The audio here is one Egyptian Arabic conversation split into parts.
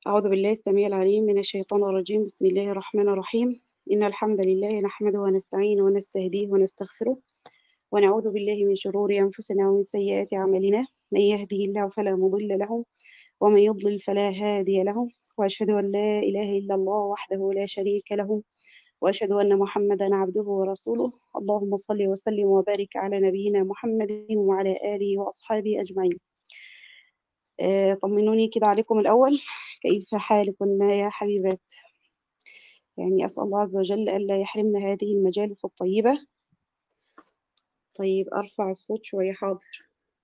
أعوذ بالله السميع العليم من الشيطان الرجيم بسم الله الرحمن الرحيم إن الحمد لله نحمده ونستعينه ونستهديه ونستغفره ونعوذ بالله من شرور أنفسنا ومن سيئات أعمالنا من يهده الله فلا مضل له ومن يضلل فلا هادي له وأشهد أن لا إله إلا الله وحده لا شريك له وأشهد أن محمدا عبده ورسوله اللهم صل وسلم وبارك على نبينا محمد وعلى آله وأصحابه أجمعين آه، طمنوني كده عليكم الأول كيف حالكم يا حبيبات يعني أسأل الله عز وجل ألا يحرمنا هذه المجالس الطيبة طيب أرفع الصوت شوية حاضر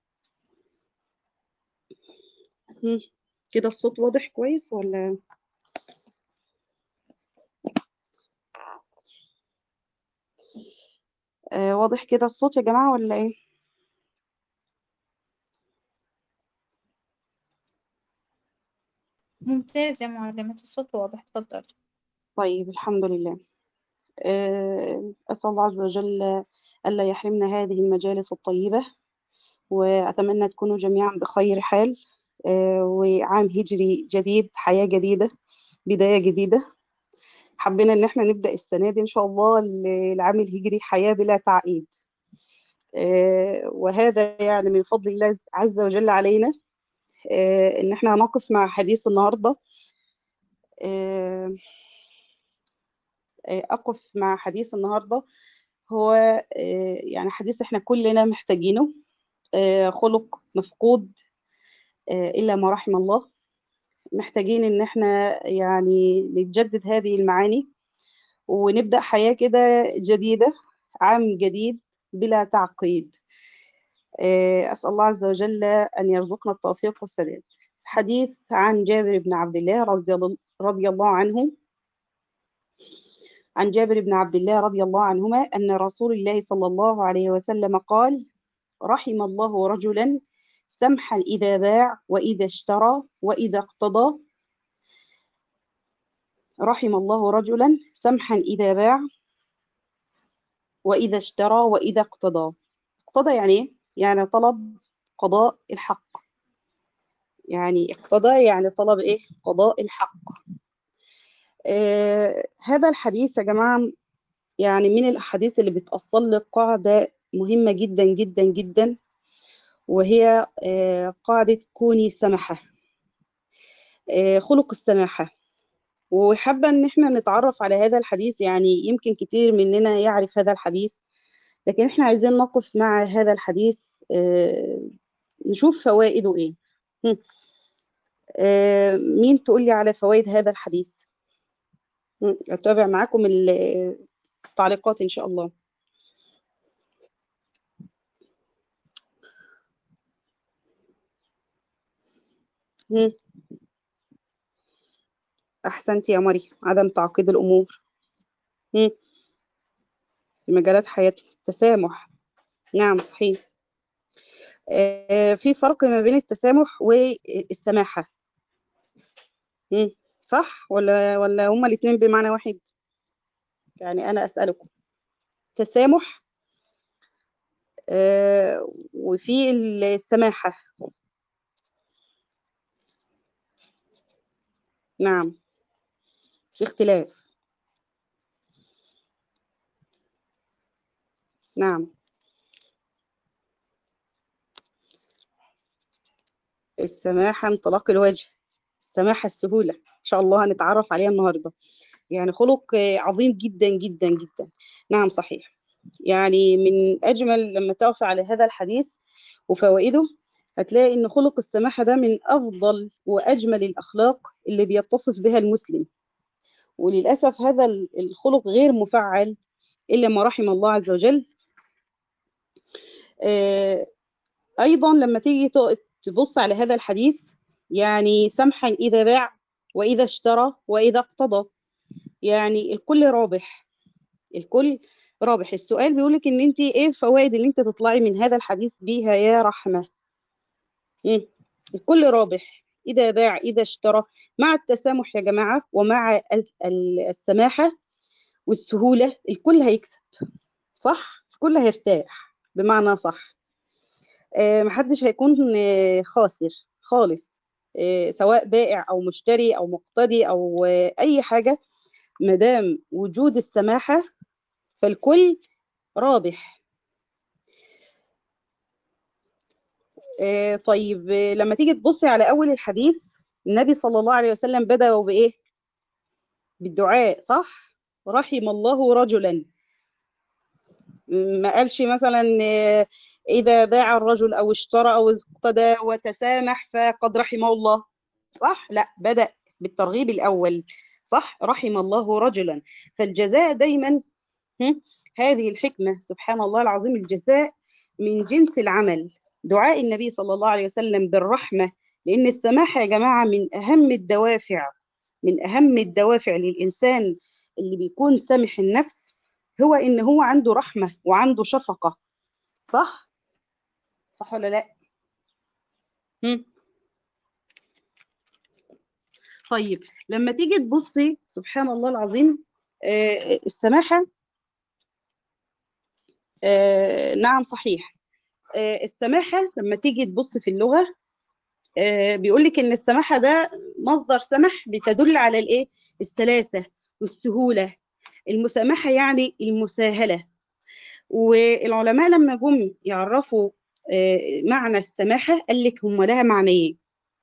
هم، كده الصوت واضح كويس ولا آه واضح كده الصوت يا جماعة ولا إيه ممتاز يا معلمة الصوت واضح اتفضل طيب الحمد لله آه أسأل الله عز وجل ألا يحرمنا هذه المجالس الطيبة وأتمنى تكونوا جميعا بخير حال آه وعام هجري جديد حياة جديدة بداية جديدة حبينا إن احنا نبدأ السنة دي إن شاء الله العام الهجري حياة بلا تعقيد آه وهذا يعني من فضل الله عز وجل علينا آه إن احنا هنقف مع حديث النهاردة آه أقف مع حديث النهاردة هو آه يعني حديث احنا كلنا محتاجينه آه خلق مفقود آه إلا ما رحم الله محتاجين إن احنا يعني نتجدد هذه المعاني ونبدأ حياة كده جديدة عام جديد بلا تعقيد أسأل الله عز وجل أن يرزقنا التوفيق والسداد حديث عن جابر بن عبد الله رضي الله عنه عن جابر بن عبد الله رضي الله عنهما أن رسول الله صلى الله عليه وسلم قال رحم الله رجلا سمحا إذا باع وإذا اشترى وإذا اقتضى رحم الله رجلا سمحا إذا باع وإذا اشترى وإذا اقتضى اقتضى يعني ايه؟ يعني طلب قضاء الحق يعني اقتضى يعني طلب ايه قضاء الحق آه هذا الحديث يا جماعة يعني من الأحاديث اللي بتأصل لك قاعدة مهمة جدا جدا جدا وهي آه قاعدة كوني سمحة آه خلق السماحة وحابة ان احنا نتعرف على هذا الحديث يعني يمكن كتير مننا يعرف هذا الحديث لكن احنا عايزين نقف مع هذا الحديث آه نشوف فوائده ايه آه مين تقول لي على فوائد هذا الحديث اتابع معاكم التعليقات ان شاء الله مم. احسنتي يا مريم عدم تعقيد الامور مم. في مجالات حياتنا التسامح نعم صحيح آه في فرق ما بين التسامح والسماحة مم. صح ولا ولا هما الاثنين بمعنى واحد يعني أنا أسألكم تسامح آه وفي السماحة نعم في اختلاف نعم السماحة انطلاق الوجه السماحة السهولة إن شاء الله هنتعرف عليها النهاردة يعني خلق عظيم جدا جدا جدا نعم صحيح يعني من أجمل لما تقف على هذا الحديث وفوائده هتلاقي إن خلق السماحة ده من أفضل وأجمل الأخلاق اللي بيتصف بها المسلم وللأسف هذا الخلق غير مفعل إلا ما رحم الله عز وجل أيضا لما تيجي تبص على هذا الحديث يعني سمحا إذا باع وإذا اشترى وإذا اقتضى يعني الكل رابح الكل رابح السؤال بيقولك ان انت ايه الفوائد اللي انت تطلعي من هذا الحديث بيها يا رحمة مم. الكل رابح إذا باع إذا اشترى مع التسامح يا جماعة ومع السماحة والسهولة الكل هيكسب صح الكل هيرتاح بمعنى صح آه محدش هيكون آه خاسر خالص آه، سواء بائع او مشتري او مقتدي او آه، اي حاجه ما دام وجود السماحه فالكل رابح آه، طيب آه، لما تيجي تبصي على اول الحديث النبي صلى الله عليه وسلم بدأ بايه بالدعاء صح رحم الله رجلا ما قالش مثلا آه، إذا باع الرجل أو اشترى أو اقتدى وتسامح فقد رحمه الله صح لا بدأ بالترغيب الأول صح رحم الله رجلا فالجزاء دايما هم، هذه الحكمة سبحان الله العظيم الجزاء من جنس العمل دعاء النبي صلى الله عليه وسلم بالرحمة لأن السماحة يا جماعة من أهم الدوافع من أهم الدوافع للإنسان اللي بيكون سامح النفس هو إن هو عنده رحمة وعنده شفقة صح؟ صح ولا لا؟ هم؟ طيب لما تيجي تبصي سبحان الله العظيم آه، السماحة آه، نعم صحيح آه، السماحة لما تيجي تبص في اللغة بيقول لك ان السماحة ده مصدر سمح بتدل على الايه السلاسة والسهولة المسامحة يعني المساهلة والعلماء لما جم يعرفوا آه، معنى السماحة قال لك هم لها معنيين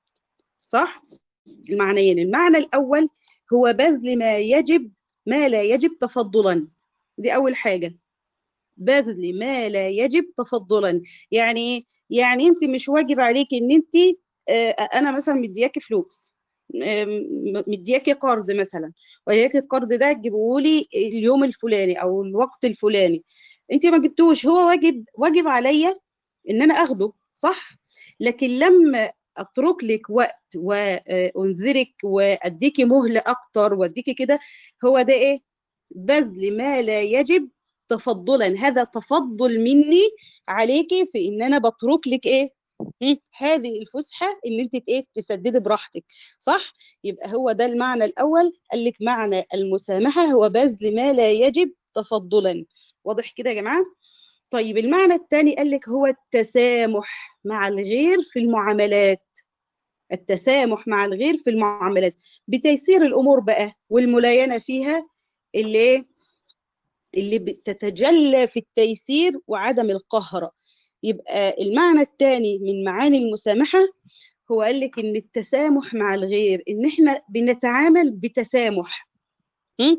صح المعنيين المعنى الأول هو بذل ما يجب ما لا يجب تفضلا دي أول حاجة بذل ما لا يجب تفضلا يعني إيه؟ يعني انت مش واجب عليك ان انت آه، انا مثلا مدياكي فلوس آم، مدياكي قرض مثلا ولكن القرض ده تجيبه لي اليوم الفلاني او الوقت الفلاني انت ما جبتوش هو واجب واجب عليا ان انا اخده صح لكن لما اترك لك وقت وانذرك واديكي مهله اكتر واديكي كده هو ده ايه بذل ما لا يجب تفضلا هذا تفضل مني عليكي في ان انا بترك لك ايه مم، هذه الفسحه اللي انت ايه تسددي براحتك صح يبقى هو ده المعنى الاول قال لك معنى المسامحه هو بذل ما لا يجب تفضلا واضح كده يا جماعه طيب المعنى الثاني قال لك هو التسامح مع الغير في المعاملات التسامح مع الغير في المعاملات بتيسير الامور بقى والملاينه فيها اللي إيه؟ اللي بتتجلى في التيسير وعدم القهر يبقى المعنى الثاني من معاني المسامحه هو قال لك ان التسامح مع الغير ان احنا بنتعامل بتسامح م?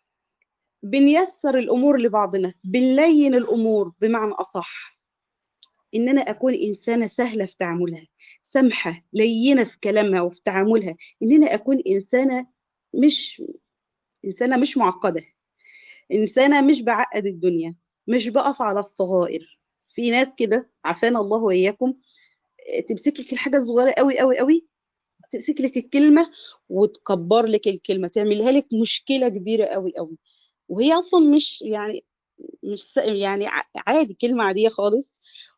بنيسر الامور لبعضنا بنلين الامور بمعنى اصح ان انا اكون انسانه سهله في تعاملها سمحه لينه في كلامها وفي تعاملها ان انا اكون انسانه مش انسانه مش معقده انسانه مش بعقد الدنيا مش بقف على الصغائر في ناس كده عافانا الله واياكم تمسك لك الحاجه الصغيره قوي قوي قوي تمسك لك الكلمه وتكبر لك الكلمه تعملها لك مشكله كبيره قوي قوي وهي اصلا مش يعني مش س- يعني ع- عادي كلمه عاديه خالص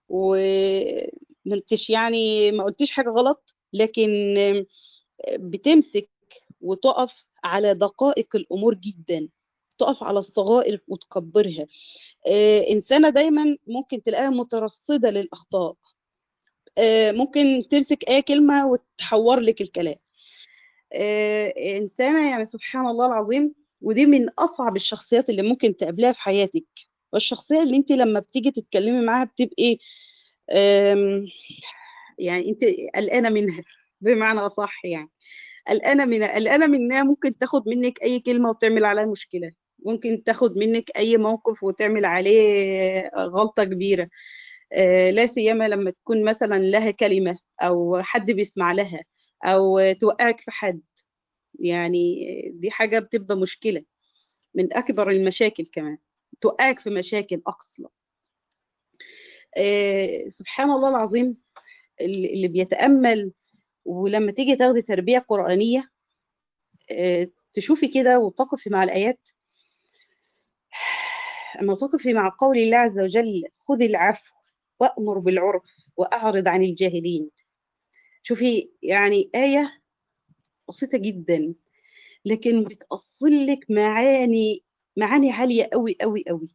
ومنتش يعني ما قلتيش حاجه غلط لكن بتمسك وتقف على دقائق الامور جدا تقف على الصغائر وتكبرها آه، إنسانة دايما ممكن تلاقيها مترصدة للأخطاء آه، ممكن تمسك أي كلمة وتحور لك الكلام آه، إنسانة يعني سبحان الله العظيم ودي من أصعب الشخصيات اللي ممكن تقابلها في حياتك والشخصية اللي انت لما بتيجي تتكلمي معاها بتبقي آم، يعني انت قلقانة منها بمعنى أصح يعني قلقانة منها قلقانة منها ممكن تاخد منك أي كلمة وتعمل عليها مشكلة ممكن تاخد منك أي موقف وتعمل عليه غلطة كبيرة آه، لا سيما لما تكون مثلا لها كلمة أو حد بيسمع لها أو توقعك في حد يعني دي حاجة بتبقى مشكلة من أكبر المشاكل كمان توقعك في مشاكل أصلا آه، سبحان الله العظيم اللي اللي بيتأمل ولما تيجي تاخدي تربية قرآنية آه، تشوفي كده وتقفي مع الآيات أما تقفي مع قول الله عز وجل خذ العفو وأمر بالعرف وأعرض عن الجاهلين شوفي يعني آية بسيطة جدا لكن بتأصل لك معاني معاني عالية قوي قوي قوي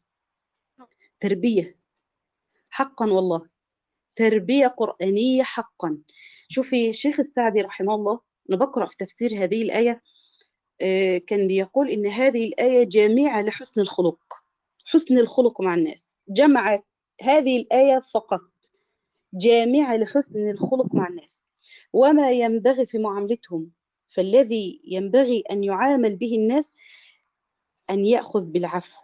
تربية حقا والله تربية قرآنية حقا شوفي الشيخ السعدي رحمه الله أنا بقرأ في تفسير هذه الآية آه، كان بيقول إن هذه الآية جامعة لحسن الخلق حسن الخلق مع الناس جمع هذه الآية فقط جامعة لحسن الخلق مع الناس وما ينبغي في معاملتهم فالذي ينبغي أن يعامل به الناس أن يأخذ بالعفو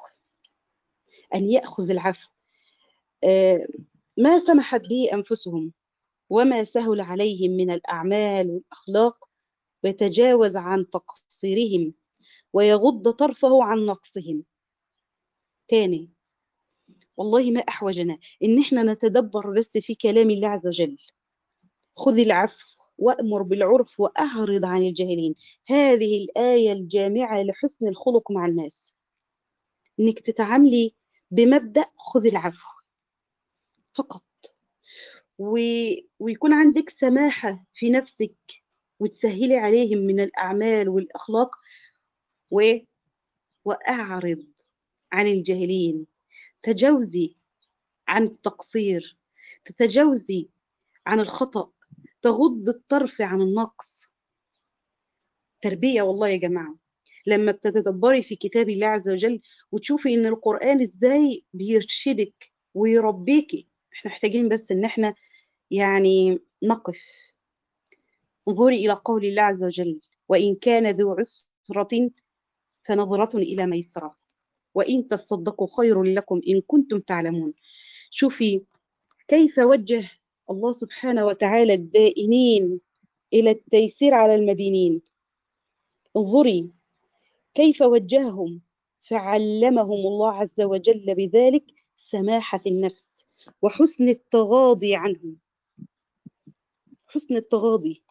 أن يأخذ العفو آه، ما سمحت به أنفسهم وما سهل عليهم من الأعمال والأخلاق ويتجاوز عن تقصيرهم ويغض طرفه عن نقصهم تاني والله ما أحوجنا إن إحنا نتدبر بس في كلام الله عز وجل خذ العفو وأمر بالعرف وأعرض عن الجاهلين هذه الآية الجامعة لحسن الخلق مع الناس إنك تتعاملي بمبدأ خذ العفو فقط و... ويكون عندك سماحة في نفسك وتسهلي عليهم من الأعمال والأخلاق و... وأعرض عن الجاهلين تجاوزي عن التقصير تتجاوزي عن الخطأ تغض الطرف عن النقص تربية والله يا جماعة لما بتتدبري في كتاب الله عز وجل وتشوفي ان القرآن ازاي بيرشدك ويربيكي احنا محتاجين بس ان احنا يعني نقف انظري الى قول الله عز وجل وان كان ذو عسرة فنظرة الى ميسرة وان تصدقوا خير لكم ان كنتم تعلمون شوفي كيف وجه الله سبحانه وتعالى الدائنين إلى التيسير على المدينين انظري كيف وجههم فعلمهم الله عز وجل بذلك سماحة النفس وحسن التغاضي عنهم حسن التغاضي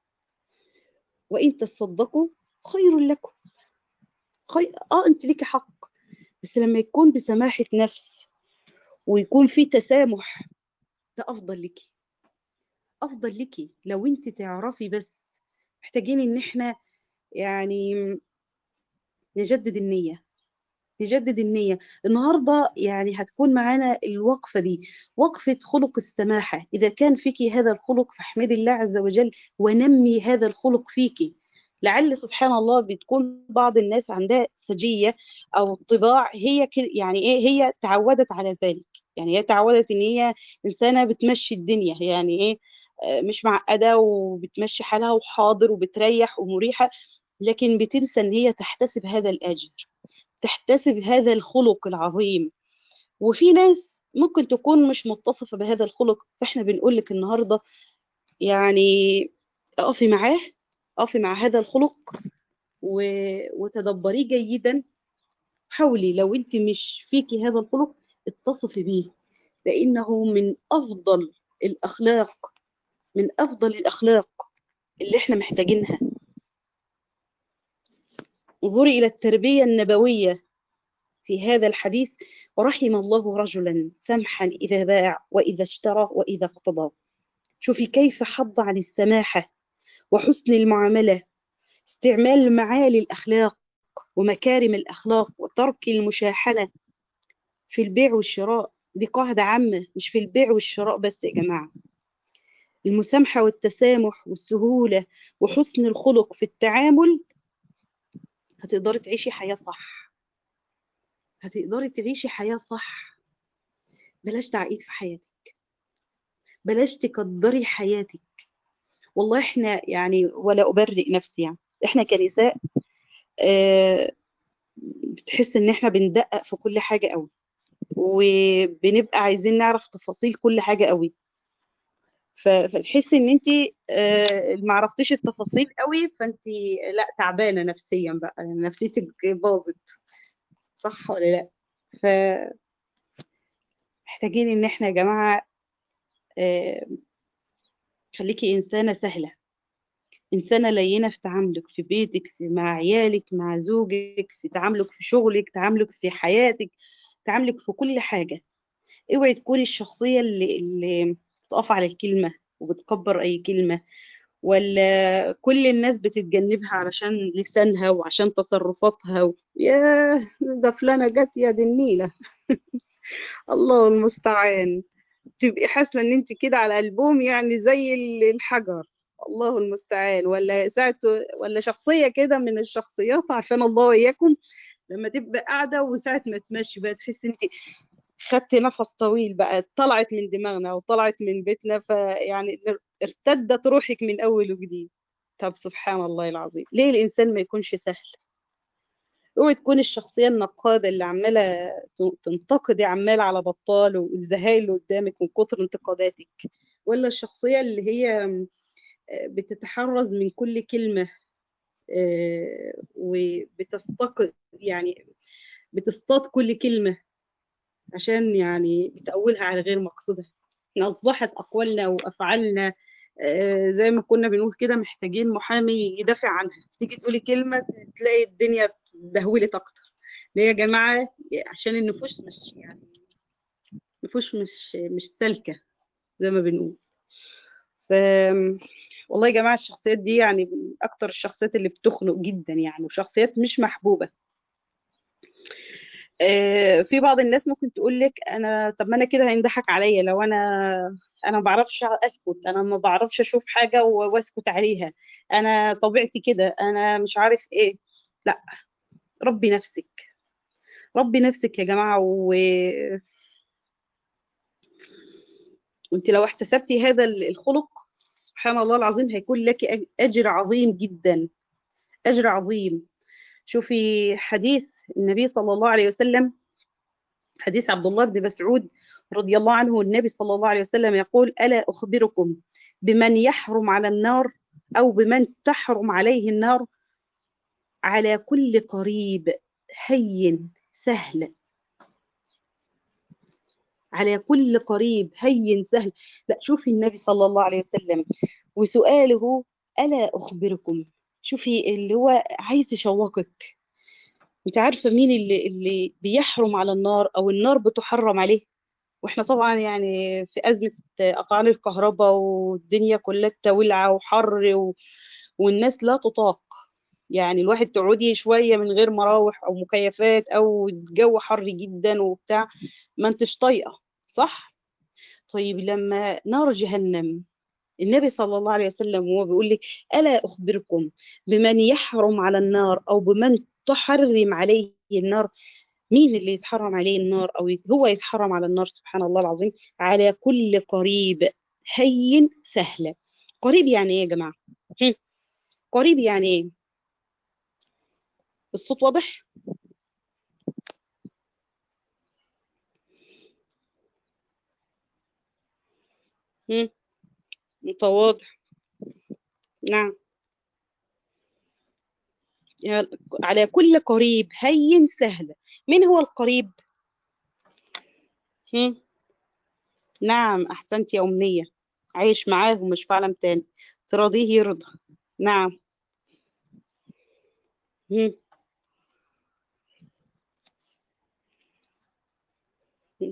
وإن تصدقوا خير لكم خير... آه أنت لك حق بس لما يكون بسماحة نفس ويكون في تسامح ده أفضل لك أفضل لك لو أنت تعرفي بس محتاجين إن إحنا يعني نجدد النية نجدد النية النهاردة يعني هتكون معانا الوقفة دي وقفة خلق السماحة إذا كان فيك هذا الخلق فاحمدي الله عز وجل ونمي هذا الخلق فيك لعل سبحان الله بتكون بعض الناس عندها سجية أو طباع هي يعني إيه هي تعودت على ذلك يعني هي تعودت إن هي إنسانة بتمشي الدنيا يعني إيه مش معقدة وبتمشي حالها وحاضر وبتريح ومريحة لكن بتنسى ان هي تحتسب هذا الاجر تحتسب هذا الخلق العظيم وفي ناس ممكن تكون مش متصفة بهذا الخلق فاحنا بنقول لك النهاردة يعني اقفي معاه اقفي مع هذا الخلق و... وتدبريه جيدا حاولي لو انت مش فيكي هذا الخلق اتصفي به لانه من افضل الاخلاق من افضل الاخلاق اللي احنا محتاجينها انظري إلى التربية النبوية في هذا الحديث ورحم الله رجلا سمحا إذا باع وإذا اشترى وإذا اقتضى شوفي كيف حض عن السماحة وحسن المعاملة استعمال معالي الأخلاق ومكارم الأخلاق وترك المشاحنة في البيع والشراء دي قاعدة عامة مش في البيع والشراء بس يا جماعة المسامحة والتسامح والسهولة وحسن الخلق في التعامل هتقدري تعيشي حياة صح هتقدري تعيشي حياة صح بلاش تعقيد في حياتك بلاش تقدري حياتك والله احنا يعني ولا أبرئ نفسي يعني احنا كنساء اه بتحس ان احنا بندقق في كل حاجة قوي وبنبقى عايزين نعرف تفاصيل كل حاجة قوي فتحسي ان انت آه ما عرفتيش التفاصيل قوي فانت لا تعبانه نفسيا بقى نفسيتك باظت صح ولا لا ف محتاجين ان احنا يا جماعه آه خليكي انسانه سهله انسانه لينه في تعاملك في بيتك في مع عيالك مع زوجك في تعاملك في شغلك تعاملك في حياتك تعاملك في كل حاجه اوعي تكوني الشخصيه اللي, اللي بتقف على الكلمة وبتكبر أي كلمة ولا كل الناس بتتجنبها علشان لسانها وعشان تصرفاتها و... ياه ده فلانة جت يا دي النيلة الله المستعان تبقي حاسة ان انت كده على قلبهم يعني زي ال- الحجر الله المستعان ولا ساعة ولا شخصية كده من الشخصيات عشان الله وإياكم لما تبقى قاعدة وساعة ما تمشي بقى تحس انت خدت نفس طويل بقى طلعت من دماغنا وطلعت من بيتنا فيعني ارتدت روحك من أول وجديد طب سبحان الله العظيم ليه الإنسان ما يكونش سهل اوعي تكون الشخصية النقادة اللي عمالة تنتقدي عمال على بطال والزهايل اللي قدامك من كتر انتقاداتك ولا الشخصية اللي هي بتتحرز من كل كلمة آه، وبتستق يعني بتصطاد كل كلمة عشان يعني بتأولها على غير مقصودها احنا أصبحت أقوالنا وأفعالنا آه، زي ما كنا بنقول كده محتاجين محامي يدافع عنها تيجي تقولي كلمة تلاقي الدنيا دهولت أكتر ليه يا جماعة عشان النفوس مش يعني نفوس مش مش سالكة زي ما بنقول ف والله يا جماعة الشخصيات دي يعني من أكتر الشخصيات اللي بتخنق جدا يعني وشخصيات مش محبوبة آه، في بعض الناس ممكن تقول لك انا طب ما انا كده هينضحك عليا لو انا انا ما بعرفش اسكت انا ما بعرفش اشوف حاجه و- واسكت عليها انا طبيعتي كده انا مش عارف ايه لا ربي نفسك ربي نفسك يا جماعه و... وانت لو احتسبتي هذا الخلق سبحان الله العظيم هيكون لك أج- اجر عظيم جدا اجر عظيم شوفي حديث النبي صلى الله عليه وسلم حديث عبد الله بن مسعود رضي الله عنه النبي صلى الله عليه وسلم يقول ألا أخبركم بمن يحرم على النار أو بمن تحرم عليه النار على كل قريب هين سهل على كل قريب هين سهل لا شوفي النبي صلى الله عليه وسلم وسؤاله ألا أخبركم شوفي اللي هو عايز يشوقك انت عارفة مين اللي, اللي بيحرم على النار أو النار بتحرم عليه واحنا طبعا يعني في أزمة أقعال الكهرباء والدنيا كلها ولعة وحر و... والناس لا تطاق يعني الواحد تقعدي شوية من غير مراوح أو مكيفات أو الجو حر جدا وبتاع ما انتش طايقة صح؟ طيب لما نار جهنم النبي صلى الله عليه وسلم وهو بيقول لك ألا أخبركم بمن يحرم على النار أو بمن تحرم عليه النار مين اللي يتحرم عليه النار أو هو يتحرم على النار سبحان الله العظيم على كل قريب هين سهلة قريب يعني ايه يا جماعة هم. قريب يعني ايه الصوت واضح هم. متواضع نعم يعني على كل قريب هين سهل مين هو القريب هم. نعم أحسنت يا أمنية عايش معاه ومش في عالم تاني تراضيه يرضى نعم هم. هم.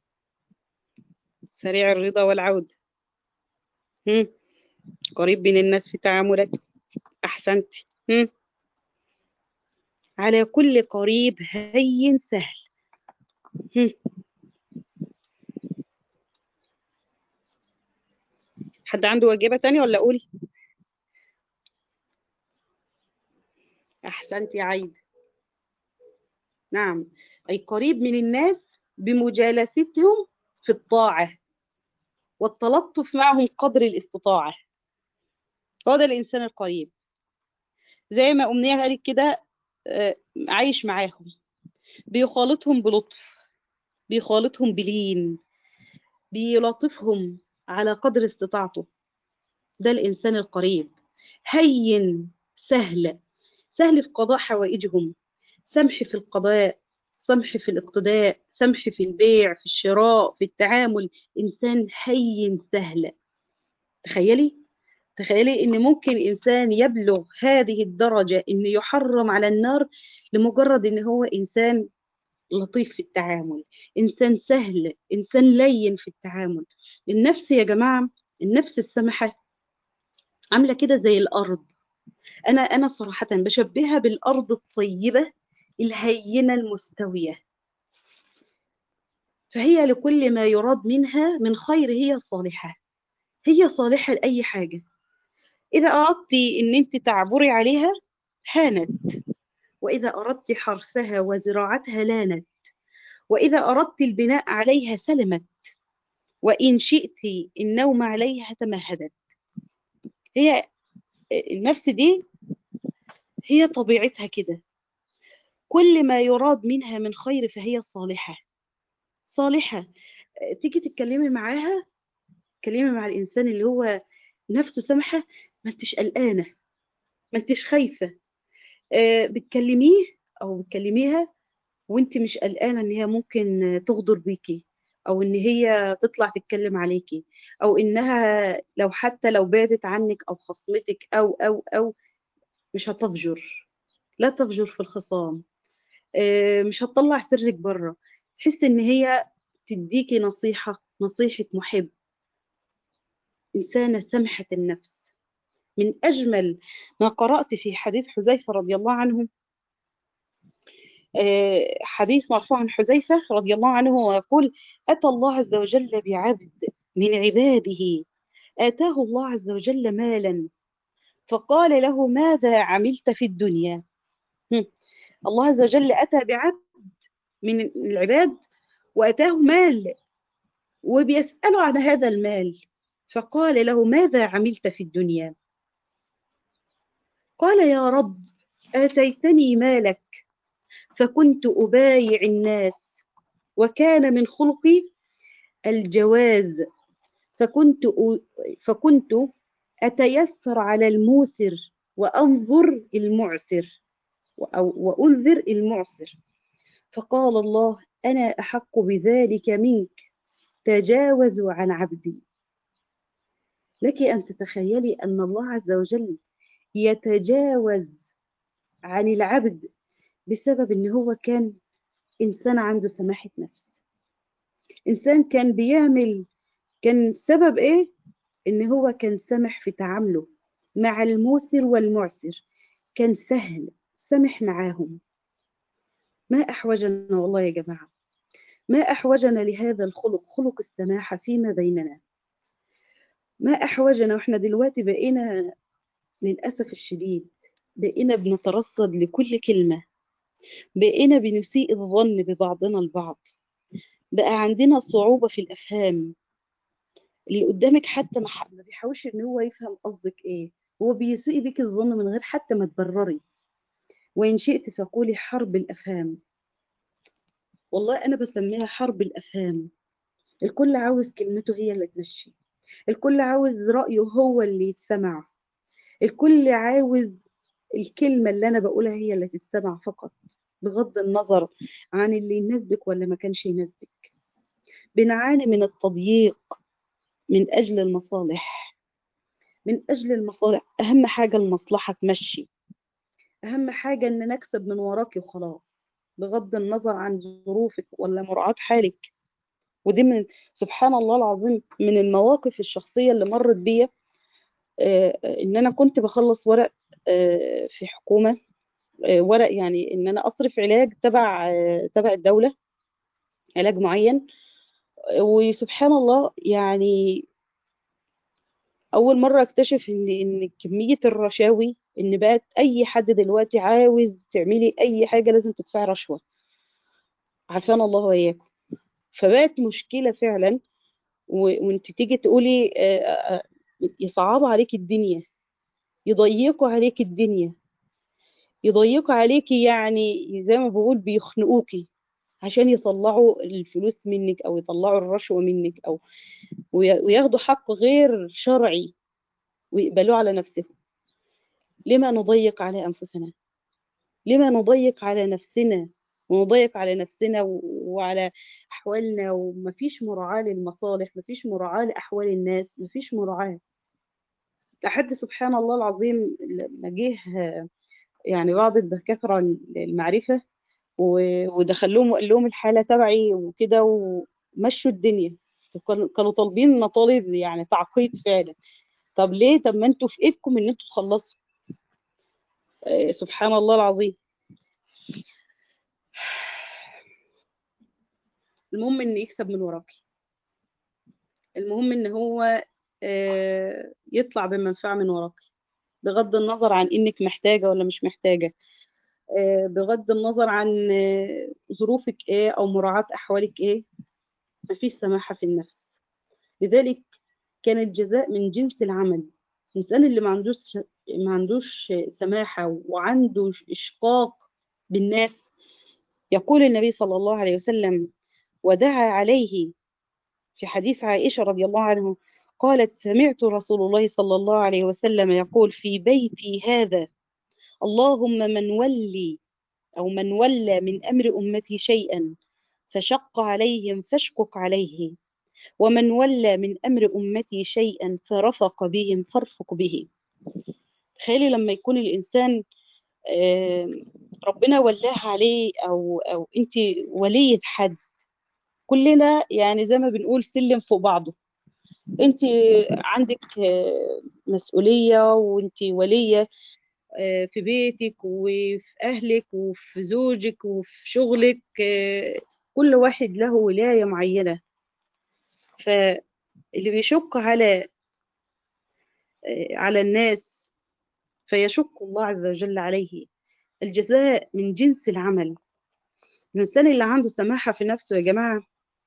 سريع الرضا والعودة هم. قريب من الناس في تعاملك أحسنت هم. على كل قريب هين سهل هم. حد عنده إجابة تانية ولا أقول أحسنت يا عيد نعم أي قريب من الناس بمجالستهم في الطاعة والتلطف معهم قدر الاستطاعة هو ده الإنسان القريب زي ما أمنية قالت كده آه، عايش معاهم بيخالطهم بلطف بيخالطهم بلين بيلاطفهم على قدر استطاعته ده الإنسان القريب هين سهل سهل في قضاء حوائجهم سمح في القضاء سمح في الاقتداء سمح في البيع في الشراء في التعامل إنسان هين سهل تخيلي تخيلي ان ممكن انسان يبلغ هذه الدرجة انه يحرم على النار لمجرد ان هو انسان لطيف في التعامل انسان سهل انسان لين في التعامل النفس يا جماعة النفس السمحة عاملة كده زي الارض انا انا صراحة بشبهها بالارض الطيبة الهينة المستوية فهي لكل ما يراد منها من خير هي صالحة هي صالحة لأي حاجة إذا أردت أن أنت تعبري عليها هانت وإذا أردت حرثها وزراعتها لانت وإذا أردت البناء عليها سلمت وإن شئت النوم عليها تمهدت هي النفس دي هي طبيعتها كده كل ما يراد منها من خير فهي صالحة صالحة تيجي تتكلمي معاها تتكلمي مع الإنسان اللي هو نفسه سمحة ما انتش قلقانة ما انتش خايفة أه بتكلميه أو بتكلميها وانت مش قلقانة ان هي ممكن تغدر بيكي او ان هي تطلع تتكلم عليكي او انها لو حتى لو بعدت عنك او خصمتك او او او مش هتفجر لا تفجر في الخصام أه مش هتطلع سرك بره تحس ان هي تديكي نصيحة نصيحة محب إنسانة سمحة النفس من أجمل ما قرأت في حديث حذيفة رضي الله عنه حديث مرفوع عن حذيفة رضي الله عنه ويقول أتى الله عز وجل بعبد من عباده آتاه الله عز وجل مالا فقال له ماذا عملت في الدنيا الله عز وجل أتى بعبد من العباد وأتاه مال وبيسأله عن هذا المال فقال له ماذا عملت في الدنيا قال يا رب آتيتني مالك فكنت أبايع الناس وكان من خلقي الجواز فكنت فكنت أتيسر على الموسر وأنظر المعسر وأنذر المعسر فقال الله أنا أحق بذلك منك تجاوزوا عن عبدي لك أن تتخيلي أن الله عز وجل يتجاوز عن العبد بسبب ان هو كان انسان عنده سماحة نفس انسان كان بيعمل كان سبب ايه ان هو كان سمح في تعامله مع الموسر والمعسر كان سهل سمح معاهم ما احوجنا والله يا جماعة ما احوجنا لهذا الخلق خلق السماحة فيما بيننا ما احوجنا واحنا دلوقتي بقينا للأسف الشديد بقينا بنترصد لكل كلمة بقينا بنسيء الظن ببعضنا البعض بقى عندنا صعوبة في الأفهام اللي قدامك حتى ما بيحاولش ان هو يفهم قصدك ايه هو بيسيء بك الظن من غير حتى ما تبرري وإن شئت فقولي حرب الأفهام والله أنا بسميها حرب الأفهام الكل عاوز كلمته هي اللي تمشي الكل عاوز رأيه هو اللي يتسمع الكل عاوز الكلمة اللي أنا بقولها هي اللي تتسمع فقط بغض النظر عن اللي يناسبك ولا ما كانش يناسبك بنعاني من التضييق من أجل المصالح من أجل المصالح أهم حاجة المصلحة تمشي أهم حاجة إن نكسب من وراكي وخلاص بغض النظر عن ظروفك ولا مراعاة حالك ودي من سبحان الله العظيم من المواقف الشخصية اللي مرت بيا إن أنا كنت بخلص ورق في حكومة ورق يعني إن أنا أصرف علاج تبع تبع الدولة علاج معين وسبحان الله يعني أول مرة أكتشف إن إن كمية الرشاوي إن بقت أي حد دلوقتي عاوز تعملي أي حاجة لازم تدفعي رشوة عافانا الله وإياكم فبقت مشكلة فعلا وانت تيجي تقولي يصعبوا عليك الدنيا يضيقوا عليك الدنيا يضيقوا عليكي يعني زي ما بقول بيخنقوكي عشان يطلعوا الفلوس منك او يطلعوا الرشوة منك او وياخدوا حق غير شرعي ويقبلوه على نفسهم لما نضيق على انفسنا لما نضيق على نفسنا ونضيق على نفسنا وعلى احوالنا ومفيش مراعاة للمصالح مفيش مراعاة لاحوال الناس مفيش مراعاة لحد سبحان الله العظيم لما جه يعني بعض الدكاترة المعرفة ودخلوهم وقال لهم الحالة تبعي وكده ومشوا الدنيا كانوا طالبين مطالب يعني تعقيد فعلا طب ليه طب ما انتوا في ايدكم ان انتوا تخلصوا سبحان الله العظيم المهم ان يكسب من وراكي المهم ان هو آه، يطلع بمنفعة من وراكي بغض النظر عن انك محتاجة ولا مش محتاجة آه، بغض النظر عن آه، ظروفك ايه او مراعاة احوالك ايه مفيش سماحة في النفس لذلك كان الجزاء من جنس العمل الانسان اللي ما عندوش ما عندوش سماحة وعنده اشقاق بالناس يقول النبي صلى الله عليه وسلم ودعا عليه في حديث عائشة رضي الله عنه قالت سمعت رسول الله صلى الله عليه وسلم يقول في بيتي هذا اللهم من ولي أو من ولى من أمر أمتي شيئا فشق عليهم فاشقق عليه ومن ولى من أمر أمتي شيئا فرفق بهم فارفق به تخيلي لما يكون الإنسان آه، ربنا ولاه عليه أو أو أنت ولية حد كلنا يعني زي ما بنقول سلم فوق بعضه انت عندك آه، مسؤولية وانت ولية آه، في بيتك وفي أهلك وفي زوجك وفي شغلك آه، كل واحد له ولاية معينة فاللي بيشق على على الناس فيشق الله عز وجل عليه الجزاء من جنس العمل الإنسان اللي عنده سماحة في نفسه يا جماعة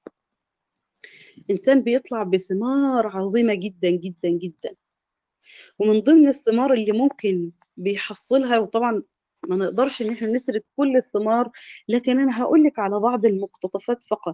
إنسان بيطلع بثمار عظيمة جدا جدا جدا ومن ضمن الثمار اللي ممكن بيحصلها وطبعا ما نقدرش ان احنا نسرد كل الثمار لكن انا هقول لك على بعض المقتطفات فقط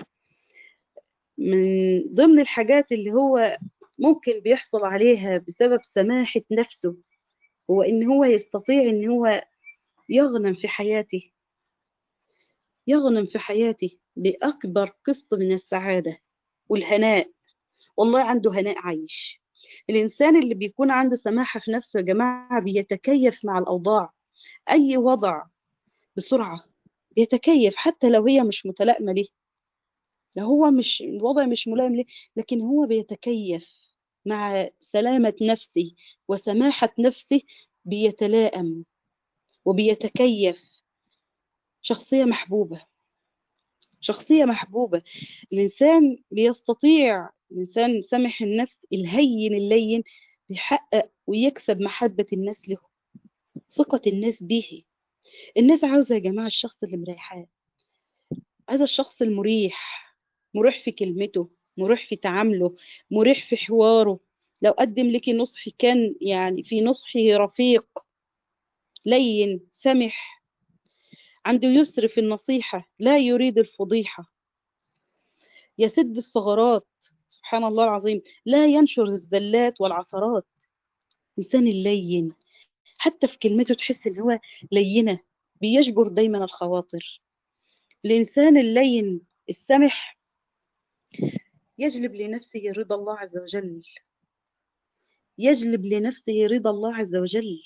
من ضمن الحاجات اللي هو ممكن بيحصل عليها بسبب سماحة نفسه هو ان هو يستطيع ان هو يغنم في حياته يغنم في حياته بأكبر قسط من السعادة والهناء والله عنده هناء عايش الإنسان اللي بيكون عنده سماحة في نفسه يا جماعة بيتكيف مع الأوضاع أي وضع بسرعة بيتكيف حتى لو هي مش متلائمة ليه لو هو مش الوضع مش ملائم ليه لكن هو بيتكيف مع سلامة نفسه وسماحة نفسه بيتلائم وبيتكيف شخصية محبوبة شخصية محبوبة الإنسان بيستطيع الإنسان سمح النفس الهين اللين بيحقق ويكسب محبة الناس له ثقة الناس به الناس عاوزة يا جماعة الشخص اللي مريحاه عايزة الشخص المريح مريح في كلمته مريح في تعامله مريح في حواره لو قدم لك نصح كان يعني في نصحه رفيق لين سمح عنده يسر في النصيحة لا يريد الفضيحة يسد الثغرات سبحان الله العظيم لا ينشر الزلات والعثرات إنسان اللين حتى في كلمته تحس إن هو لينة بيجبر دايما الخواطر الإنسان اللين السمح يجلب لنفسه رضا الله عز وجل يجلب لنفسه رضا الله عز وجل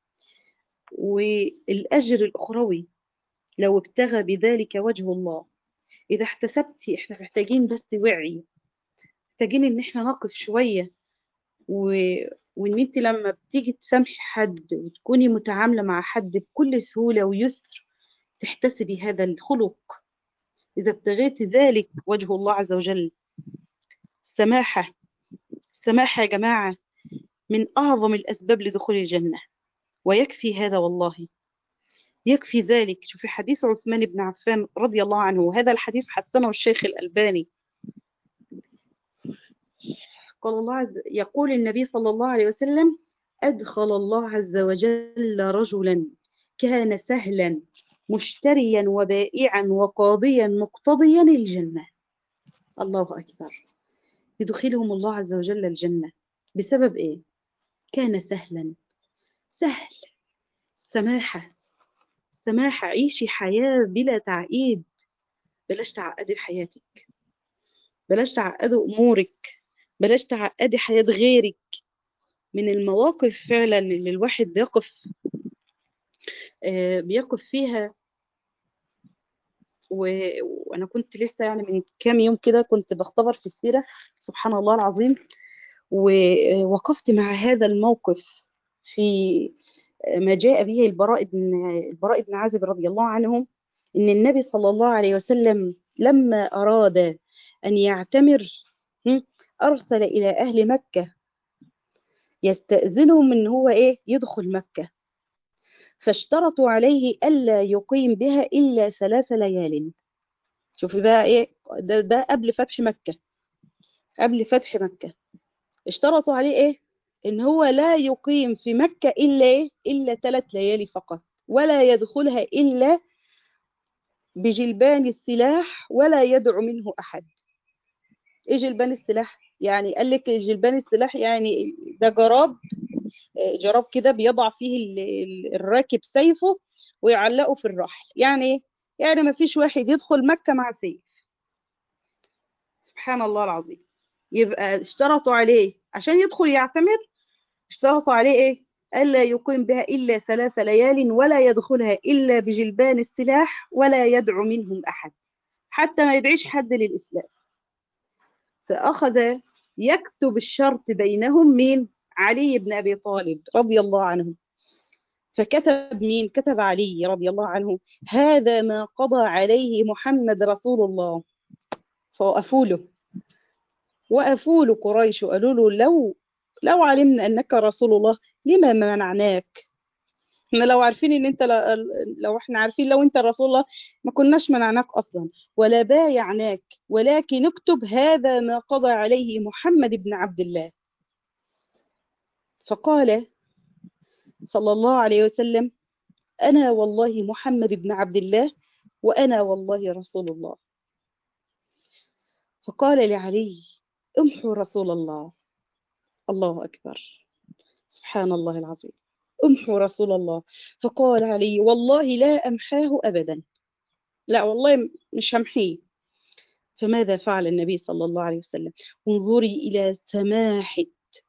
والأجر الأخروي لو ابتغى بذلك وجه الله إذا احتسبتي احنا محتاجين بس وعي محتاجين ان احنا نقف شوية و... وان انت لما بتيجي تسامحي حد وتكوني متعاملة مع حد بكل سهولة ويسر تحتسبي هذا الخلق إذا ابتغيت ذلك وجه الله عز وجل السماحة السماحة يا جماعة من أعظم الأسباب لدخول الجنة ويكفي هذا والله يكفي ذلك شوفي حديث عثمان بن عفان رضي الله عنه وهذا الحديث حسنه الشيخ الألباني قال الله عز يقول النبي صلى الله عليه وسلم أدخل الله عز وجل رجلا كان سهلا مشتريا وبائعا وقاضيا مقتضيا الجنة الله أكبر يدخلهم الله عز وجل الجنة بسبب إيه؟ كان سهلا سهل سماحة سماحة عيشي حياة بلا تعقيد بلاش تعقدي حياتك بلاش تعقدي أمورك بلاش تعقدي حياة غيرك من المواقف فعلا اللي الواحد بيقف آه بيقف فيها و... وانا كنت لسه يعني من كام يوم كده كنت بختبر في السيرة سبحان الله العظيم ووقفت مع هذا الموقف في ما جاء به البراء بن البراء بن عازب رضي الله عنه ان النبي صلى الله عليه وسلم لما أراد أن يعتمر هم، أرسل إلى أهل مكة يستأذنهم إن هو إيه يدخل مكة فاشترطوا عليه ألا يقيم بها إلا ثلاث ليال شوفي بقى إيه ده, ده قبل فتح مكة قبل فتح مكة اشترطوا عليه إيه إن هو لا يقيم في مكة إلا إيه إلا ثلاث ليالي فقط ولا يدخلها إلا بجلبان السلاح ولا يدعو منه أحد إيه جلبان السلاح يعني قال لك جلبان السلاح يعني ده جراب جراب كده بيضع فيه ال- ال- الراكب سيفه ويعلقه في الرحل يعني ايه يعني ما فيش واحد يدخل مكة مع سيف سبحان الله العظيم يبقى اشترطوا عليه عشان يدخل يعتمر اشترطوا عليه ايه ألا يقيم بها إلا ثلاث ليال ولا يدخلها إلا بجلبان السلاح ولا يدعو منهم أحد حتى ما يدعيش حد للإسلام فأخذ يكتب الشرط بينهم مين علي بن أبي طالب رضي الله عنه فكتب مين كتب علي رضي الله عنه هذا ما قضى عليه محمد رسول الله فوقفوا له وقفوا له قريش وقالوا له لو لو علمنا أنك رسول الله لما منعناك احنا لو عارفين ان انت ل- لو احنا عارفين لو انت رسول الله ما كناش منعناك اصلا ولا بايعناك ولكن اكتب هذا ما قضى عليه محمد بن عبد الله فقال صلى الله عليه وسلم انا والله محمد بن عبد الله وانا والله رسول الله فقال لعلي امحوا رسول الله الله اكبر سبحان الله العظيم امحوا رسول الله فقال علي والله لا امحاه ابدا لا والله مش همحيه فماذا فعل النبي صلى الله عليه وسلم انظري إلى سماحة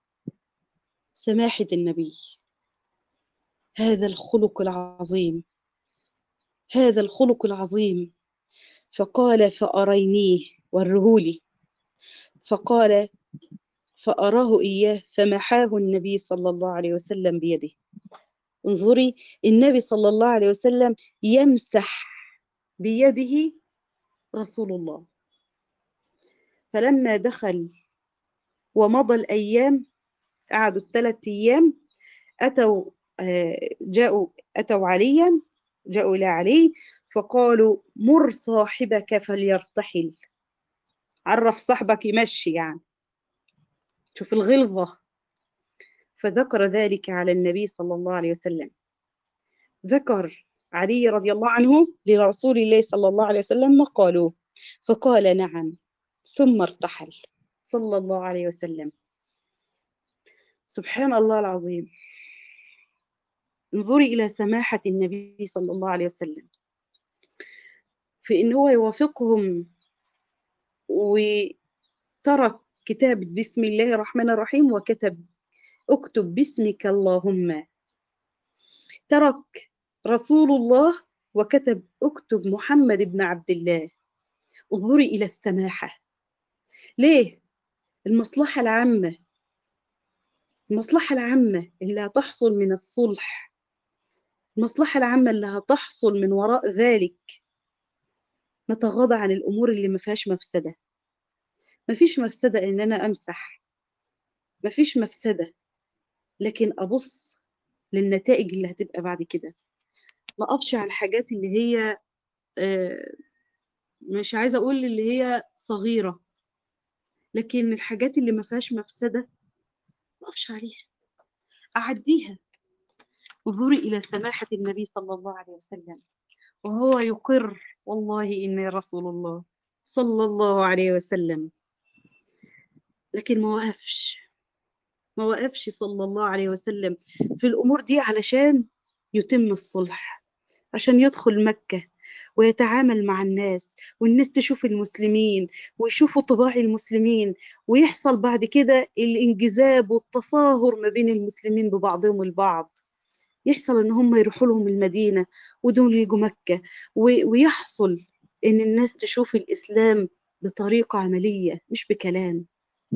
سماحة النبي هذا الخلق العظيم هذا الخلق العظيم فقال فأرينيه والرهولي فقال فأراه إياه فمحاه النبي صلى الله عليه وسلم بيده انظري النبي صلى الله عليه وسلم يمسح بيده رسول الله فلما دخل ومضى الأيام قعدوا الثلاث أيام أتوا آه، جاءوا أتوا عليا جاءوا إلى علي فقالوا مر صاحبك فليرتحل عرف صاحبك يمشي يعني شوف الغلظة فذكر ذلك على النبي صلى الله عليه وسلم ذكر علي رضي الله عنه لرسول الله صلى الله عليه وسلم ما قالوه فقال نعم ثم ارتحل صلى الله عليه وسلم سبحان الله العظيم انظري إلى سماحة النبي صلى الله عليه وسلم في إن هو يوافقهم وترك كتاب بسم الله الرحمن الرحيم وكتب اكتب باسمك اللهم ترك رسول الله وكتب اكتب محمد بن عبد الله انظري إلى السماحة ليه؟ المصلحة العامة المصلحة العامة اللي هتحصل من الصلح المصلحة العامة اللي هتحصل من وراء ذلك نتغاضى عن الأمور اللي ما فيهاش مفسدة ما فيش مفسدة إن أنا أمسح ما فيش مفسدة لكن أبص للنتائج اللي هتبقى بعد كده ما أقفش على الحاجات اللي هي آه، مش عايزة أقول اللي هي صغيرة لكن الحاجات اللي ما فيهاش مفسدة ما أقفش عليها أعديها انظري إلى سماحة النبي صلى الله عليه وسلم وهو يقر والله إني رسول الله صلى الله عليه وسلم لكن ما وقفش ما وقفش صلى الله عليه وسلم في الأمور دي علشان يتم الصلح عشان يدخل مكة ويتعامل مع الناس والناس تشوف المسلمين ويشوفوا طباع المسلمين ويحصل بعد كده الانجذاب والتصاهر ما بين المسلمين ببعضهم البعض يحصل ان هم يروحوا لهم المدينة ودول يجوا مكة و- ويحصل ان الناس تشوف الاسلام بطريقة عملية مش بكلام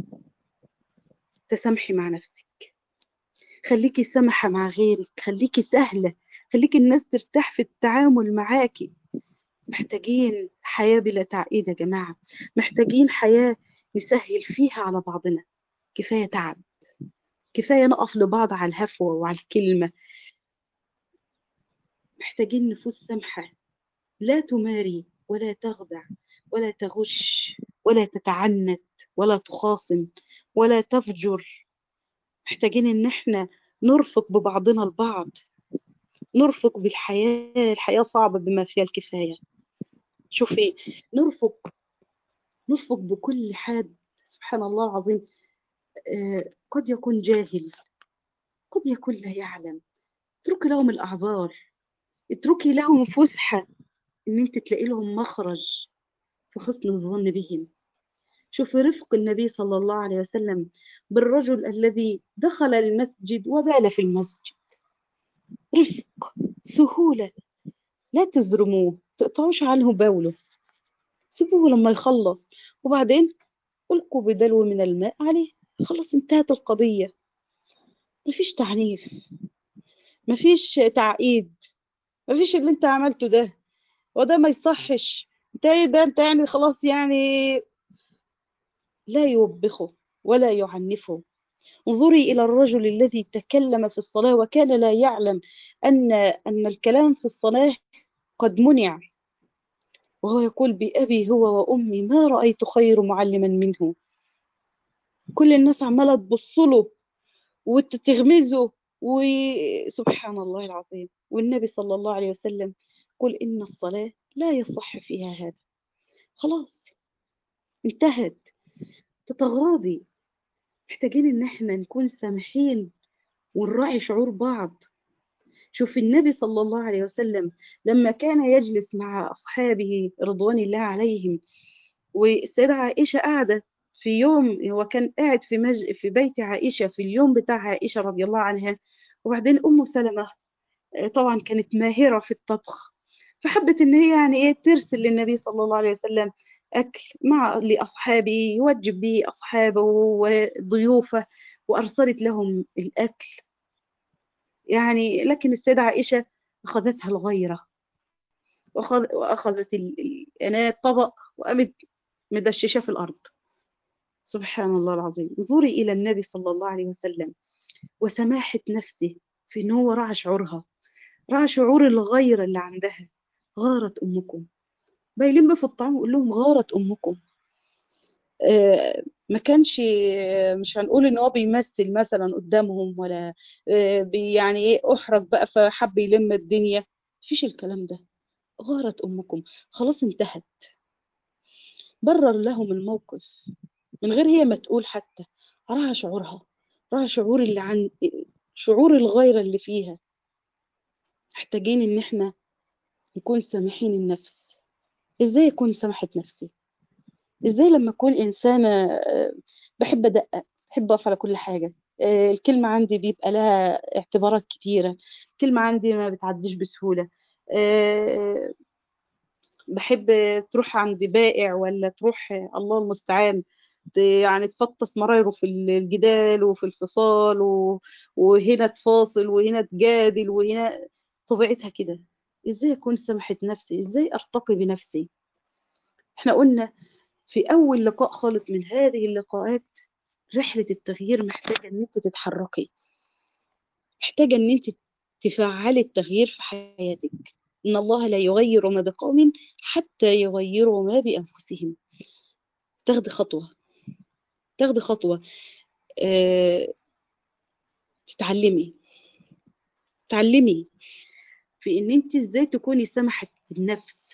تسامحي مع نفسك خليكي سمحة مع غيرك خليكي سهلة خليكي الناس ترتاح في التعامل معاكي محتاجين حياة بلا تعقيد يا جماعة محتاجين حياة نسهل فيها على بعضنا كفاية تعب كفاية نقف لبعض على الهفوة وعلى الكلمة محتاجين نفوس سمحة لا تماري ولا تخدع ولا تغش ولا تتعنت ولا تخاصم ولا تفجر محتاجين ان احنا نرفق ببعضنا البعض نرفق بالحياة الحياة صعبة بما فيها الكفاية شوفي نرفق نرفق بكل حد سبحان الله العظيم آه، قد يكون جاهل قد يكون لا يعلم اتركي لهم الأعذار اتركي لهم فسحة ان انت تلاقي لهم مخرج في حسن الظن بهم شوفي رفق النبي صلى الله عليه وسلم بالرجل الذي دخل المسجد وبال في المسجد رفق سهولة لا تزرموه تقطعوش عنه بوله سيبوه لما يخلص وبعدين ألقوا بدلو من الماء عليه خلاص انتهت القضية مفيش تعنيف مفيش تعقيد مفيش اللي انت عملته ده وده ما يصحش انت ايه ده انت يعني خلاص يعني لا يوبخه ولا يعنفه انظري إلى الرجل الذي تكلم في الصلاة وكان لا يعلم أن أن الكلام في الصلاة قد منع وهو يقول بأبي هو وأمي ما رأيت خير معلما منه كل الناس عمالة تبص له وتتغمزه وسبحان الله العظيم والنبي صلى الله عليه وسلم قل إن الصلاة لا يصح فيها هذا خلاص انتهت تتغاضي محتاجين ان احنا نكون سامحين ونراعي شعور بعض شوف النبي صلى الله عليه وسلم لما كان يجلس مع أصحابه رضوان الله عليهم والسيدة عائشة قاعدة في يوم هو كان قاعد في مج... في بيت عائشة في اليوم بتاع عائشة رضي الله عنها وبعدين أم سلمة طبعا كانت ماهرة في الطبخ فحبت إن هي يعني إيه ترسل للنبي صلى الله عليه وسلم أكل مع لأصحابه يوجب به أصحابه وضيوفه وأرسلت لهم الأكل يعني لكن السيدة عائشة أخذتها الغيرة وأخذ وأخذت الأناة طبق وقامت مدششة في الأرض سبحان الله العظيم انظري إلى النبي صلى الله عليه وسلم وسماحة نفسه في إن هو رعى شعورها رعى شعور الغيرة اللي عندها غارت أمكم بيلم في الطعام ويقول لهم غارت أمكم آه ما كانش مش هنقول ان هو بيمثل مثلا قدامهم ولا آه بي يعني ايه احرج بقى فحب يلم الدنيا مفيش الكلام ده غارت امكم خلاص انتهت برر لهم الموقف من غير هي ما تقول حتى راها شعورها راها شعور اللي عن شعور الغيرة اللي فيها محتاجين ان احنا نكون سامحين النفس ازاي اكون سامحة نفسي ازاي لما اكون انسانة بحب ادقق بحب اقف على كل حاجة الكلمة عندي بيبقى لها اعتبارات كتيرة الكلمة عندي ما بتعديش بسهولة بحب تروح عند بائع ولا تروح الله المستعان يعني تفطس مرايره في الجدال وفي الفصال و... وهنا تفاصل وهنا تجادل وهنا طبيعتها كده ازاي اكون سمحة نفسي ازاي ارتقي بنفسي احنا قلنا في اول لقاء خالص من هذه اللقاءات رحلة التغيير محتاجة ان انت تتحركي محتاجة ان انت تفعلي التغيير في حياتك ان الله لا يغير ما بقوم حتى يغيروا ما بانفسهم تاخدي خطوة تاخدي خطوة أه... تتعلمي تعلمي في ان انت ازاي تكوني سمحة النفس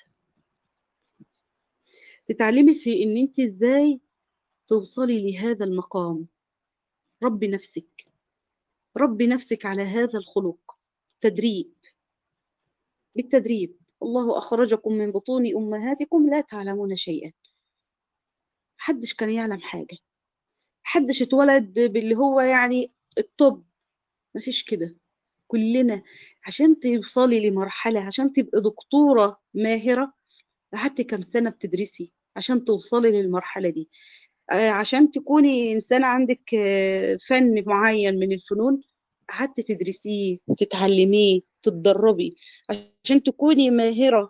تتعلمي في ان انت ازاي توصلي لهذا المقام ربي نفسك ربي نفسك على هذا الخلق تدريب بالتدريب الله أخرجكم من بطون أمهاتكم لا تعلمون شيئا محدش كان يعلم حاجة محدش اتولد باللي هو يعني الطب مفيش كده كلنا عشان توصلي لمرحلة عشان تبقي دكتورة ماهرة قعدت كام سنة بتدرسي عشان توصلي للمرحلة دي عشان تكوني إنسانة عندك فن معين من الفنون قعدت تدرسيه وتتعلميه تتدربي عشان تكوني ماهرة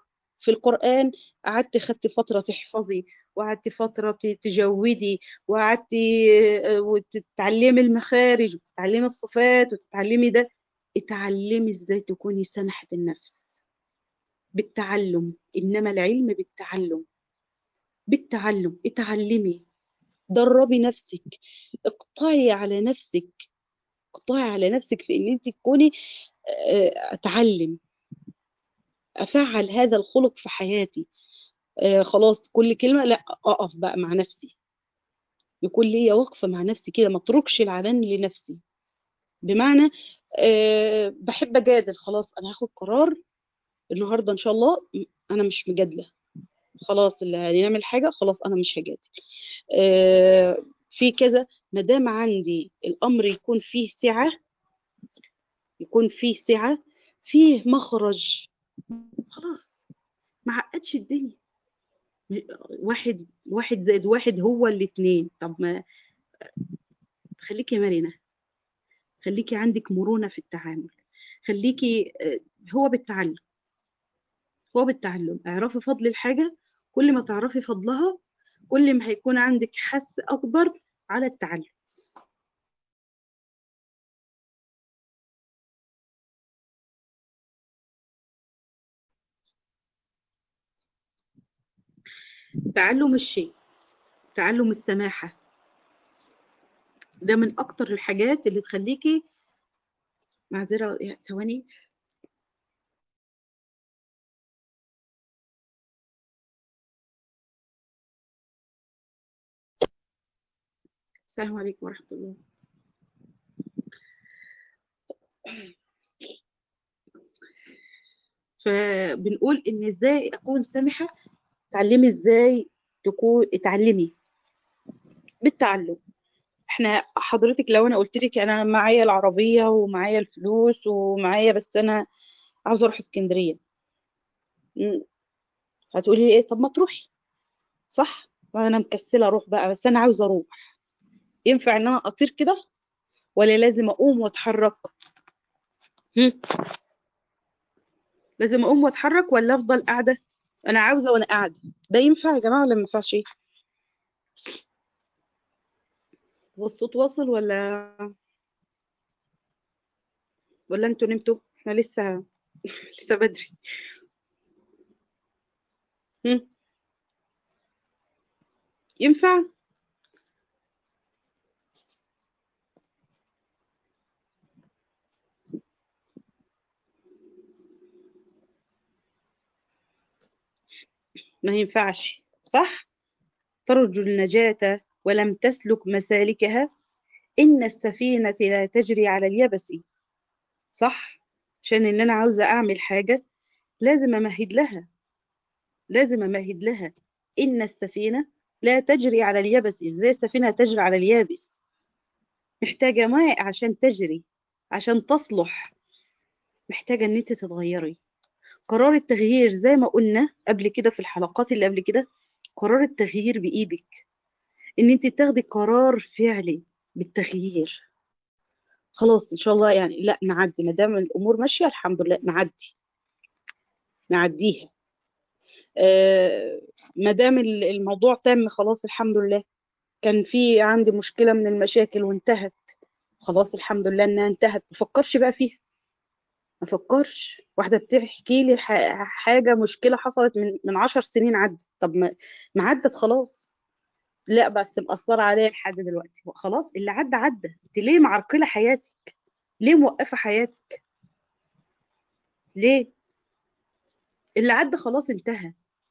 في القرآن قعدت خدت فترة تحفظي وقعدت فترة ت- تجودي وقعدت آه، وتتعلمي المخارج وتتعلمي الصفات وتتعلمي ده اتعلمي ازاي تكوني سمحة النفس بالتعلم إنما العلم بالتعلم بالتعلم اتعلمي دربي نفسك اقطعي على نفسك اقطعي على نفسك في ان انت تكوني آه، اتعلم افعل هذا الخلق في حياتي آه، خلاص كل كلمة لا اقف بقى مع نفسي يكون ليا وقفة مع نفسي كده ما اتركش العلن لنفسي بمعنى أه بحب اجادل خلاص انا هاخد قرار النهارده ان شاء الله م- انا مش مجادله خلاص اللي هنعمل حاجه خلاص انا مش هجادل أه في كذا ما دام عندي الامر يكون فيه سعه يكون فيه سعه فيه مخرج خلاص ما عقدش الدنيا واحد واحد زائد واحد هو الاتنين طب ما خليكي مرنه خليكي عندك مرونه في التعامل خليكي آه، هو بالتعلم هو بالتعلم اعرفي فضل الحاجة كل ما تعرفي فضلها كل ما هيكون عندك حس أكبر على التعلم تعلم الشيء تعلم السماحة ده من أكتر الحاجات اللي تخليكي معذرة يا- ثواني السلام عليكم ورحمة الله فبنقول إن إزاي أكون سامحة تعلمي إزاي تكون اتعلمي بالتعلم احنا حضرتك لو انا قلت لك انا معايا العربية ومعايا الفلوس ومعايا بس انا عاوزة اروح اسكندرية م، هتقولي ايه طب ما تروحي صح وانا مكسلة اروح بقى بس انا عاوزة اروح ينفع ان انا اطير كده ولا لازم اقوم واتحرك هم؟ لازم اقوم واتحرك ولا افضل قاعدة انا عاوزة وانا قاعدة ده ينفع يا جماعة ولا ما ينفعش هو الصوت واصل ولا ولا انتوا نمتوا احنا لسه لسه بدري هم؟ ينفع ما ينفعش صح ترجو النجاة ولم تسلك مسالكها إن السفينة لا تجري على اليبس صح عشان إن أنا عاوزة أعمل حاجة لازم أمهد لها لازم أمهد لها إن السفينة لا تجري على اليبس إزاي السفينة تجري على اليابس محتاجة ماء عشان تجري عشان تصلح محتاجة إن أنت تتغيري قرار التغيير زي ما قلنا قبل كده في الحلقات اللي قبل كده قرار التغيير بإيدك إن أنت تاخدي قرار فعلي بالتغيير خلاص إن شاء الله يعني لا نعدي ما دام الأمور ماشية الحمد لله نعدي نعديها آه ما دام ال- الموضوع تم خلاص الحمد لله كان في عندي مشكلة من المشاكل وانتهت خلاص الحمد لله انها انتهت ما فكرش بقى فيها ما فكرش واحدة بتحكي لي ح- حاجة مشكلة حصلت من من عشر سنين عدت طب ما ما عدت خلاص لا بس مأثرة عليا لحد دلوقتي خلاص اللي عدى عدى انت ليه معرقلة حياتك ليه موقفة حياتك ليه اللي عدى خلاص انتهى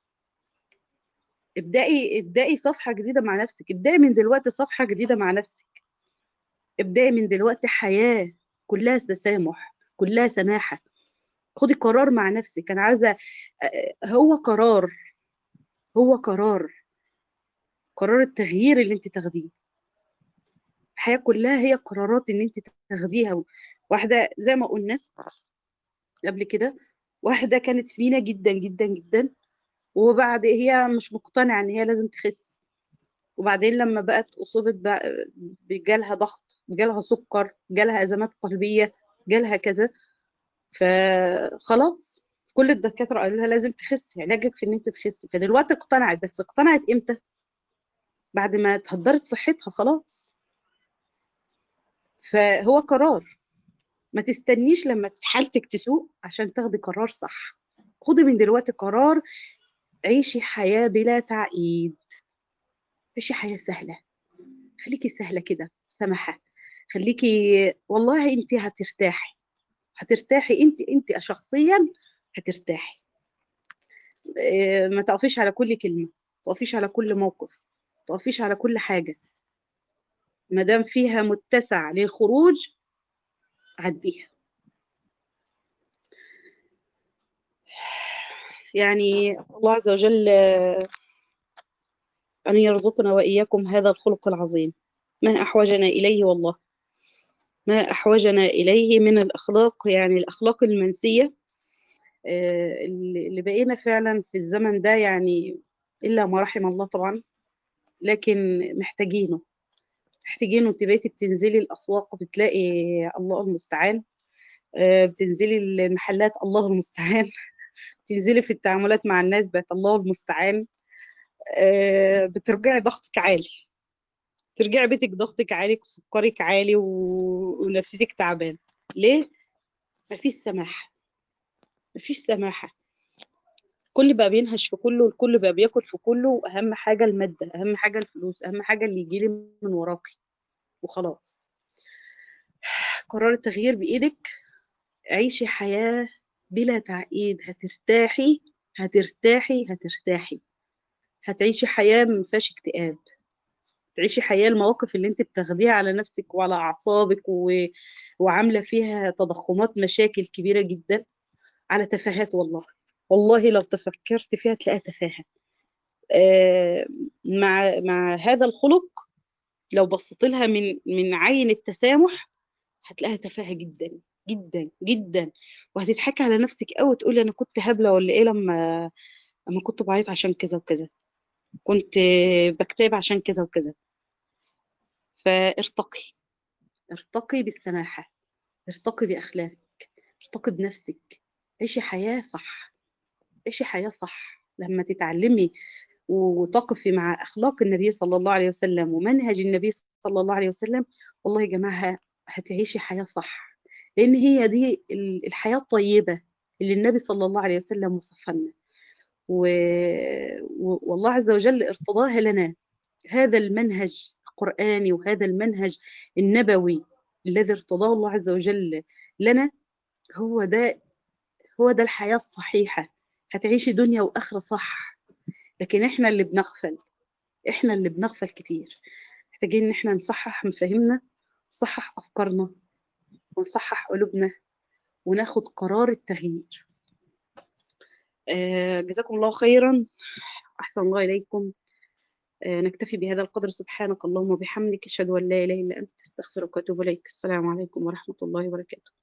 ابدأي ابدأي صفحة جديدة مع نفسك ابدأي من دلوقتي صفحة جديدة مع نفسك ابدأي من دلوقتي حياة كلها تسامح كلها سماحة خدي قرار مع نفسك انا عايزة آه، هو قرار هو قرار قرار التغيير اللي انت تاخديه الحياة كلها هي قرارات ان انت تاخديها واحدة زي ما قلنا قبل كده واحدة كانت سمينة جدا جدا جدا وبعد هي مش مقتنعة ان هي لازم تخس وبعدين لما بقت أصيبت بقى- بجالها ضغط جالها سكر جالها أزمات قلبية جالها كذا فخلاص كل الدكاترة قالوا لها لازم تخسي علاجك في ان انت تخسي فدلوقتي اقتنعت بس اقتنعت امتى بعد ما اتهدرت صحتها خلاص فهو قرار ما تستنيش لما حالتك تسوء عشان تاخدي قرار صح خدي من دلوقتي قرار عيشي حياة بلا تعقيد عيشي حياة سهلة خليكي سهلة كده سمحة خليكي والله انت هترتاحي هترتاحي انت انت شخصيا هترتاحي إيه، ما تقفيش على كل كلمة ما تقفيش على كل موقف ما تقفيش على كل حاجة ما دام فيها متسع للخروج عديها يعني الله عز وجل آه، أن يرزقنا وإياكم هذا الخلق العظيم ما أحوجنا إليه والله ما أحوجنا إليه من الأخلاق يعني الأخلاق المنسية آه، اللي اللي بقينا فعلا في الزمن ده يعني إلا ما رحم الله طبعا لكن محتاجينه محتاجينه انت بقيتي بتنزلي الأسواق بتلاقي الله المستعان آه، بتنزلي المحلات الله المستعان تنزلي في التعاملات مع الناس بقت الله المستعان آه، بترجعي ضغطك عالي ترجعي بيتك ضغطك عالي سكرك عالي و- ونفسيتك تعبان ليه؟ مفيش سماحة مفيش سماحة كل بقى بينهش في كله والكل بقى بياكل في كله واهم حاجة المادة اهم حاجة الفلوس اهم حاجة اللي يجيلي من وراكي وخلاص قرار التغيير بإيدك عيشي حياة بلا تعقيد هترتاحي هترتاحي هترتاحي هتعيشي حياة ما فيهاش اكتئاب تعيشي حياة المواقف اللي انت بتاخديها على نفسك وعلى أعصابك و... وعاملة فيها تضخمات مشاكل كبيرة جدا على تفاهات والله والله لو تفكرت فيها تلاقيها تفاهة آه، مع مع هذا الخلق لو بصيت لها من من عين التسامح هتلاقيها تفاهة جدا جدا جدا وهتضحكي على نفسك قوي تقولي انا كنت هبلة ولا ايه لما لما كنت بعيط عشان كذا وكذا كنت بكتئب عشان كذا وكذا فارتقي ارتقي بالسماحة ارتقي بأخلاقك ارتقي بنفسك عيشي حياة صح عيشي حياة صح لما تتعلمي وتقفي مع أخلاق النبي صلى الله عليه وسلم ومنهج النبي صلى الله عليه وسلم والله يا جماعة هتعيشي حياة صح لأن هي دي ال- الحياة الطيبة اللي النبي صلى الله عليه وسلم وصفها لنا و... و- والله عز وجل ارتضاها لنا هذا المنهج القرآني وهذا المنهج النبوي الذي ارتضاه الله عز وجل لنا هو ده هو ده الحياة الصحيحة هتعيشي دنيا وآخرة صح لكن احنا اللي بنغفل احنا اللي بنغفل كتير محتاجين ان احنا نصحح مفاهيمنا نصحح افكارنا ونصحح قلوبنا وناخد قرار التغيير آه جزاكم الله خيرا احسن الله اليكم آه نكتفي بهذا القدر سبحانك اللهم وبحمدك اشهد ان لا اله الا انت استغفرك واتوب اليك السلام عليكم ورحمه الله وبركاته